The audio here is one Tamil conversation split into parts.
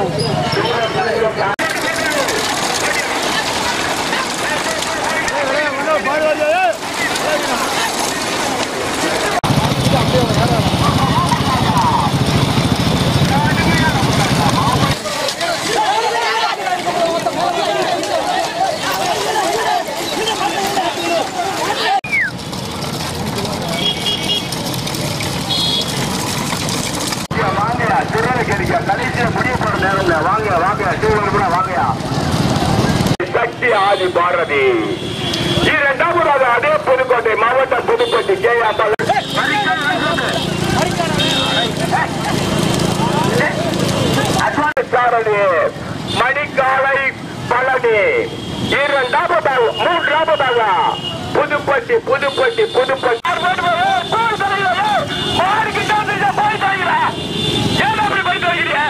வாங்கயா திருநெல்வேலிக்கா கடைசியா முடிவு போற நேரம்ல வாங்கயா வாங்கயா டூ வாங்கயா சக்தி ஆதி பாரதி இரண்டாவதாக அதே புதுக்கோட்டை மாவட்டம் புதுக்கோட்டை கே சாரணி மணிக்காலை பழனி இரண்டாவதாக மூன்றாவதாக புதுப்பட்டி புதுப்பட்டி புதுப்பட்டி ஏன் அப்படி போயிட்டு வைக்கிறீங்க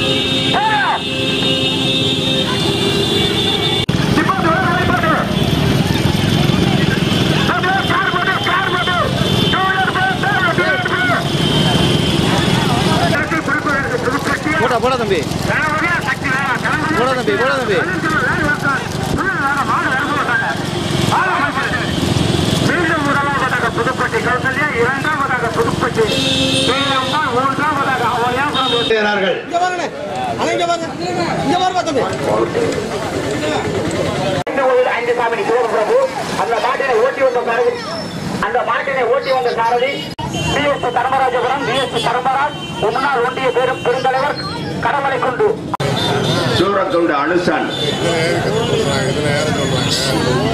போடா போடா தம்பி போடா தம்பி போடா தம்பி புதுப்பட்டி கௌசல்யா இரண்டாவதாக புதுப்பட்டி மூன்றாவதாக அவர்கள் இங்க வாங்கண்ணே அண்ணா இங்க வாங்க இங்க வாருப்பா தம்பி ஐந்து கோயில் ஐந்து சாமி சிவபிரபு அந்த மாட்டினை ஓட்டி வந்த சாரதி அந்த மாட்டினை ஓட்டி வந்த சாரதி பிஎஸ் தர்மராஜபுரம் பிஎஸ் தர்மராஜ் முன்னாள் ஒன்றிய பெரும் பெருந்தலைவர் கடமலை கொண்டு சூரத்துண்டு அனுசன் இதுல ஏற சொல்றாங்க